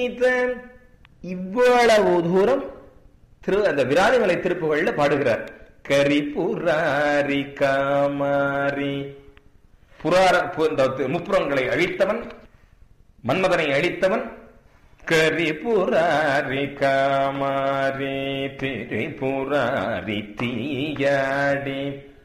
இவ்வளவு தூரம் திரு அந்த விராலிமலை திருப்புகள்ல பாடுகிறார் கரிபுராரி காமாரி புரார பு- இந்த தி- முப்புறங்களை அழித்தவன் மன்மதனை அழித்தவன் கரிபுராரி காமாரி திரிபுராரி தீயாடி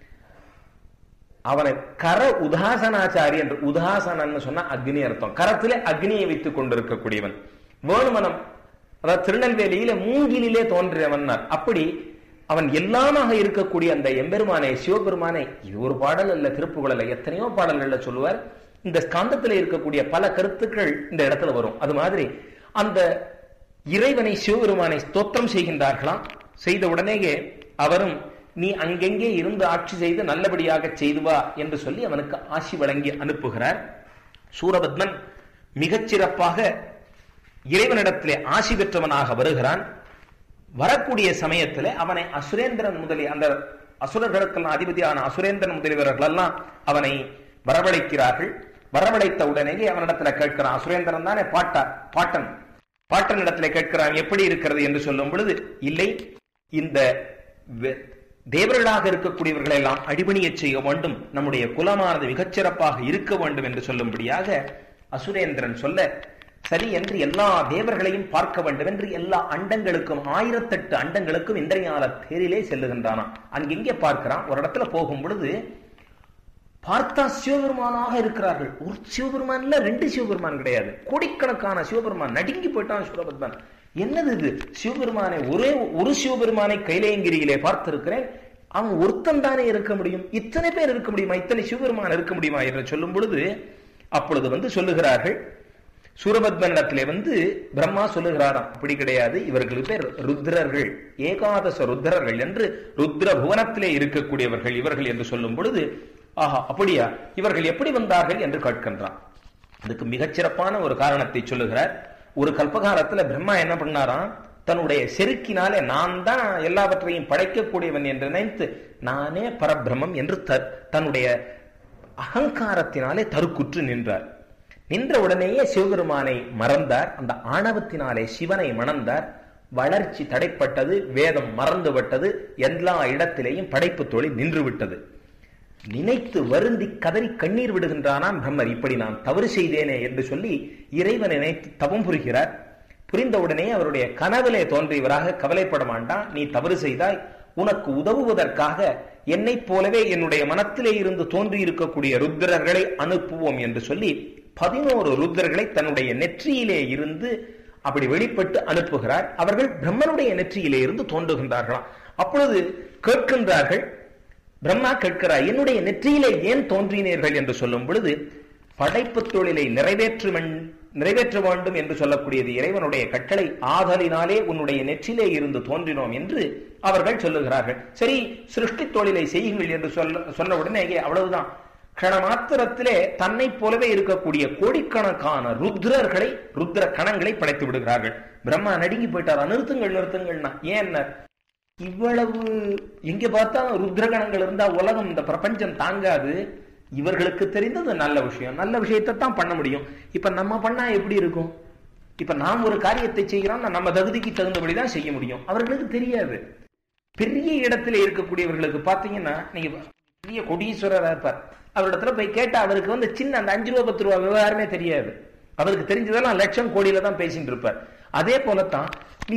அவனை கர உதாசனாச்சாரி என்று உதாசனன்னு சொன்னா அக்னி அர்த்தம் கரத்திலே அக்னியை வைத்துக் கொண்டிருக்கக்கூடியவன் வேணுமனம் அதாவது திருநெல்வேலியில மூங்கிலே தோன்றியவன் அப்படி அவன் எல்லாமாக இருக்கக்கூடிய அந்த எம்பெருமானை சிவபெருமானை இது ஒரு பாடல் அல்ல திருப்புகள் அல்ல எத்தனையோ பாடல்கள்ல சொல்லுவார் இந்த ஸ்காந்தத்துல இருக்கக்கூடிய பல கருத்துக்கள் இந்த இடத்துல வரும் அது மாதிரி அந்த இறைவனை சிவபெருமானை ஸ்தோத்திரம் செய்கின்றார்களாம் செய்த உடனேயே அவரும் நீ அங்கெங்கே இருந்து ஆட்சி செய்து நல்லபடியாக செய்து வா என்று சொல்லி அவனுக்கு ஆசி வழங்கி அனுப்புகிறார் சூரபத்மன் மிகச் சிறப்பாக இறைவனிடத்திலே ஆசி பெற்றவனாக வருகிறான் வரக்கூடிய சமயத்துல அவனை அசுரேந்திரன் முதலிய அந்த அசுரர்களுக்கெல்லாம் அதிபதியான அசுரேந்திரன் முதலியவர்கள் எல்லாம் அவனை வரவழைக்கிறார்கள் வரவழைத்த உடனேயே அவனிடத்துல கேட்கிறான் அசுரேந்திரன் தானே பாட்டா பாட்டன் பாட்டன் இடத்துல கேட்கிறான் எப்படி இருக்கிறது என்று சொல்லும் பொழுது இல்லை இந்த வெ- தேவர்களாக இருக்கக்கூடியவர்களை எல்லாம் அடிபணியச் செய்ய வேண்டும் நம்முடைய குலமானது மிகச்சிறப்பாக இருக்க வேண்டும் என்று சொல்லும்படியாக அசுரேந்திரன் சொல்ல சரி என்று எல்லா தேவர்களையும் பார்க்க வேண்டும் என்று எல்லா அண்டங்களுக்கும் ஆயிரத்தெட்டு அண்டங்களுக்கும் இந்திரஞால தேரிலே செல்லுகின்றானாம் அங்கெங்கே பார்க்கிறான் ஒரு இடத்துல போகும் பொழுது பார்த்தா சிவபெருமானாக இருக்கிறார்கள் ஒரு சிவபெருமான்ல ரெண்டு சிவபெருமான் கிடையாது கோடிக்கணக்கான சிவபெருமான் நடுங்கி போயிட்டான் சூரபத்மன் என்னது இது சிவபெருமானை ஒரே ஒரு சிவபெருமானை கைலேங்கிரியிலே பார்த்திருக்கிறேன் அவன் ஒருத்தன் தானே இருக்க முடியும் இத்தனை பேர் இருக்க முடியுமா இத்தனை சிவபெருமான் இருக்க முடியுமா என்று சொல்லும் பொழுது அப்பொழுது வந்து சொல்லுகிறார்கள் சூரபத்மனிடத்திலே வந்து பிரம்மா சொல்லுகிறாராம் அப்படி கிடையாது இவர்கள் பேர் ருத்ரர்கள் ஏகாதச ருத்ரர்கள் என்று ருத்ர புவனத்திலே இருக்கக்கூடியவர்கள் இவர்கள் என்று சொல்லும் பொழுது ஆஹா அப்படியா இவர்கள் எப்படி வந்தார்கள் என்று கேட்கின்றான் அதுக்கு மிகச்சிறப்பான ஒரு காரணத்தை சொல்லுகிறார் ஒரு கல்பகாலத்துல பிரம்மா என்ன பண்ணாராம் தன்னுடைய செருக்கினாலே நான் தான் எல்லாவற்றையும் படைக்கக்கூடியவன் என்று நினைத்து நானே பரபிரமம் என்று த- தன்னுடைய அகங்காரத்தினாலே தருக்குற்று நின்றார் நின்ற உடனேயே சிவபெருமானை மறந்தார் அந்த ஆணவத்தினாலே சிவனை மணந்தார் வளர்ச்சி தடைப்பட்டது வேதம் மறந்துவிட்டது எல்லா இடத்திலேயும் படைப்பு தொழில் நின்று விட்டது நினைத்து வருந்தி கதறி கண்ணீர் விடுகின்றானாம் பிரம்மர் இப்படி நான் தவறு செய்தேனே என்று சொல்லி இறைவனை நினைத்து தவம் புரிகிறார் புரிந்தவுடனே அவருடைய கனவிலே தோன்றியவராக கவலைப்பட மாட்டான் நீ தவறு செய்தாய் உனக்கு உதவுவதற்காக என்னைப் போலவே என்னுடைய மனத்திலே இருந்து தோன்றி இருக்கக்கூடிய ருத்ரர்களை அனுப்புவோம் என்று சொல்லி பதினோரு ருத்ரர்களை தன்னுடைய நெற்றியிலே இருந்து அப்படி வெளிப்பட்டு அனுப்புகிறார் அவர்கள் பிரம்மனுடைய நெற்றியிலே இருந்து தோன்றுகின்றார்களாம் அப்பொழுது கேட்கின்றார்கள் பிரம்மா கேட்கிறார் என்னுடைய நெற்றியிலே ஏன் தோன்றினீர்கள் என்று சொல்லும் பொழுது படைப்பு தொழிலை நிறைவேற்று நிறைவேற்ற வேண்டும் என்று சொல்லக்கூடியது இறைவனுடைய கட்டளை ஆதலினாலே உன்னுடைய நெற்றிலே இருந்து தோன்றினோம் என்று அவர்கள் சொல்லுகிறார்கள் சரி சிருஷ்டி தொழிலை செய்யுங்கள் என்று சொல்ல சொன்ன உடனே அவ்வளவுதான் கண மாத்திரத்திலே தன்னை போலவே இருக்கக்கூடிய கோடிக்கணக்கான ருத்ரர்களை ருத்ர கணங்களை படைத்து விடுகிறார்கள் பிரம்மா நடுங்கி போயிட்டாரா நிறுத்துங்கள் நிறுத்துங்கள்னா ஏன் இவ்வளவு எங்க பார்த்தாலும் ருத்ரகணங்கள் இருந்தா உலகம் இந்த பிரபஞ்சம் தாங்காது இவர்களுக்கு தெரிந்தது நல்ல விஷயம் நல்ல விஷயத்தை தான் பண்ண முடியும் இப்ப நம்ம பண்ணா எப்படி இருக்கும் இப்ப நாம் ஒரு காரியத்தை செய்கிறோம் நம்ம தகுதிக்கு தகுந்தபடிதான் செய்ய முடியும் அவர்களுக்கு தெரியாது பெரிய இடத்துல இருக்கக்கூடியவர்களுக்கு பாத்தீங்கன்னா நீங்க பெரிய கொடீஸ்வரரா இருப்பார் அவரிடத்துல போய் கேட்டா அவருக்கு வந்து சின்ன அந்த அஞ்சு ரூபா பத்து ரூபா விவகாரமே தெரியாது அவருக்கு தெரிஞ்சதெல்லாம் லட்சம் கோடியில தான் பேசிட்டு இருப்பார் அதே போலத்தான்